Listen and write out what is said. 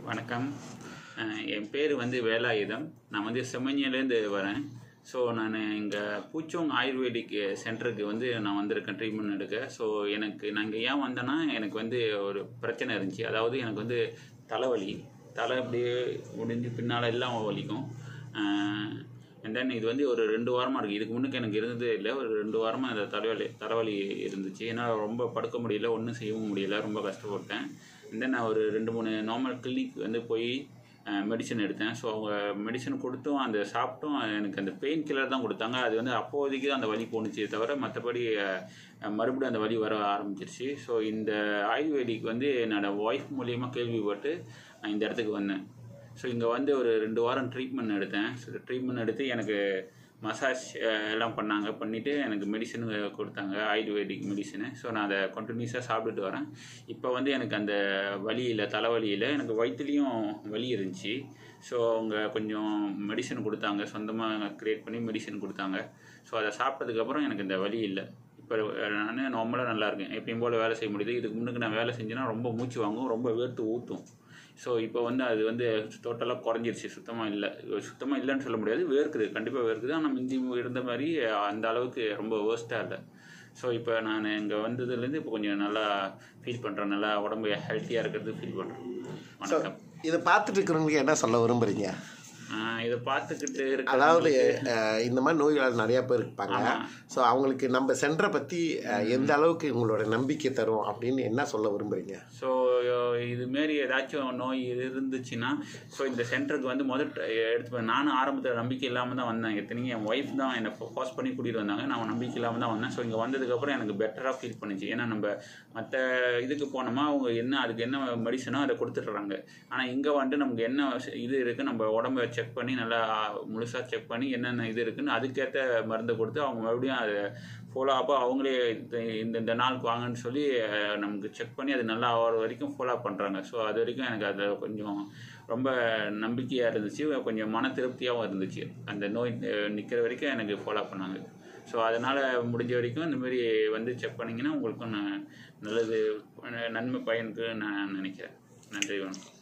வணக்கம் அஹ் என் பேர் வந்து வேலாயுதம் நான் வந்து செம்மஞ்சிலேருந்து வரேன் ஸோ நான் இங்கே பூச்சோங் ஆயுர்வேதிக் சென்டருக்கு வந்து நான் வந்திருக்கேன் ட்ரீட்மெண்ட் எடுக்க ஸோ எனக்கு நாங்கள் ஏன் வந்தேன்னா எனக்கு வந்து ஒரு பிரச்சனை இருந்துச்சு அதாவது எனக்கு வந்து தலைவலி தலை அப்படியே முடிஞ்சு பின்னால் எல்லாம் வலிக்கும் அண்ட் தென் இது வந்து ஒரு ரெண்டு வாரமாக இருக்குது இதுக்கு முன்னுக்கு எனக்கு இருந்ததே இல்லை ஒரு ரெண்டு வாரமாக இந்த தலைவலி தலைவலி இருந்துச்சு என்னால் ரொம்ப படுக்க முடியல ஒன்றும் செய்யவும் முடியல ரொம்ப கஷ்டப்பட்டேன் தென் நான் ஒரு ரெண்டு மூணு நார்மல் கிளினிக் வந்து போய் மெடிசன் எடுத்தேன் ஸோ அவங்க மெடிசன் கொடுத்தும் அந்த சாப்பிட்டும் எனக்கு அந்த பெயின் கில்லர் தான் கொடுத்தாங்க அது வந்து அப்போதைக்கு தான் அந்த வலி போணுச்சே தவிர மற்றபடி மறுபடியும் அந்த வலி வர ஆரம்பிச்சிருச்சு ஸோ இந்த ஆயுர்வேதிக் வந்து என்னோடய ஒய்ஃப் மூலியமாக கேள்விப்பட்டு நான் இந்த இடத்துக்கு வந்தேன் ஸோ இங்கே வந்து ஒரு ரெண்டு வாரம் ட்ரீட்மெண்ட் எடுத்தேன் ஸோ ட்ரீட்மெண்ட் எடுத்து எனக்கு மசாஜ் எல்லாம் பண்ணாங்க பண்ணிவிட்டு எனக்கு மெடிசன் கொடுத்தாங்க ஆயுர்வேதிக் மெடிசனு ஸோ நான் அதை கண்டினியூஸாக சாப்பிட்டுட்டு வரேன் இப்போ வந்து எனக்கு அந்த வலி இல்லை தலைவலி இல்லை எனக்கு வயிற்றுலேயும் வலி இருந்துச்சு ஸோ அவங்க கொஞ்சம் மெடிசன் கொடுத்தாங்க சொந்தமாக க்ரியேட் பண்ணி மெடிசன் கொடுத்தாங்க ஸோ அதை சாப்பிட்டதுக்கப்புறம் எனக்கு இந்த வலி இல்லை இப்போ நான் நார்மலாக நல்லா இருக்கேன் எப்பயும் போல் வேலை செய்ய முடியுது இதுக்கு முன்னுக்கு நான் வேலை செஞ்சேன்னா ரொம்ப மூச்சு வாங்கும் ரொம்ப வேர்த்து ஊற்றும் ஸோ இப்போ வந்து அது வந்து டோட்டலாக குறைஞ்சிருச்சு சுத்தமாக இல்லை சுத்தமாக இல்லைன்னு சொல்ல முடியாது வேர்க்குது கண்டிப்பாக வேர்க்குது ஆனால் முந்தி இருந்த மாதிரி அந்த அளவுக்கு ரொம்ப வேர்ஸ்ட்டாக இல்லை ஸோ இப்போ நான் இங்கே வந்ததுலேருந்து இப்போ கொஞ்சம் நல்லா ஃபீல் பண்ணுறேன் நல்லா உடம்பு ஹெல்த்தியாக இருக்கிறது ஃபீல் பண்ணுறேன் ஸோ வணக்கம் இதை பார்த்துட்டு இருக்கிறவங்களுக்கு என்ன சொல்ல விரும்புறீங்க ஆஹ் இதை பார்த்துக்கிட்டு இருக்க அதாவது அஹ், இந்த மாதிரி நோய்கள் நிறைய பேர் இருப்பாங்க ஆமா. ஸோ அவங்களுக்கு நம்ம சென்டரை பற்றி அஹ், எந்த அளவுக்கு உங்களோட நம்பிக்கை தரும் அப்படின்னு என்ன சொல்ல விரும்புறீங்க ஸோ இதுமாரி ஏதாச்சும் நோய் இருந்துச்சுன்னா ஸோ இந்த சென்டருக்கு வந்து முதல் ட்ரை- எடுத்து நானும் ஆரம்பத்தில் நம்பிக்கை இல்லாமல் தான் வந்தேன் எத்தனைக்கும் என் ஒய்ஃப் தான் என்னை ஃபோர்ஸ் பண்ணி கூட்டிகிட்டு வந்தாங்க நான் நம்பிக்கை இல்லாமல் தான் வந்தேன் ஸோ இங்கே வந்ததுக்கப்புறம் எனக்கு பெட்டராக ஃபீல் பண்ணுச்சு ஏன்னா நம்ம மற்ற இதுக்கு போனோமா அவங்க என்ன அதுக்கு என்ன மெடிசனோ அதை கொடுத்துட்றாங்க ஆனால் இங்கே வந்துட்டு நமக்கு என்ன இது இருக்குது நம்ம உடம்ப செக் பண்ணி நல்லா முழுசாக செக் பண்ணி என்னென்ன இது இருக்குன்னு அதுக்கேற்ற மருந்தை கொடுத்து அவங்க மறுபடியும் அதை ஃபாலோ அப்போ அவங்களே இந்த இந்த இந்த நாளுக்கு வாங்கன்னு சொல்லி அஹ், நமக்கு செக் பண்ணி அது நல்லா ஆகிற வரைக்கும் ஃபாலோ பண்ணுறாங்க ஸோ அது வரைக்கும் எனக்கு அது கொஞ்சம் ரொம்ப நம்பிக்கையாக இருந்துச்சு கொஞ்சம் மன திருப்தியாகவும் இருந்துச்சு அந்த நோய் நிற்கிற வரைக்கும் எனக்கு ஃபாலோ பண்ணாங்க ஸோ அதனால் முடிஞ்ச வரைக்கும் இந்த மாதிரி வந்து செக் பண்ணிங்கன்னா உங்களுக்கும் நான் நல்லது நன்மை பயனுக்கு நான் நினைக்கிறேன் நன்றி வணக்கம்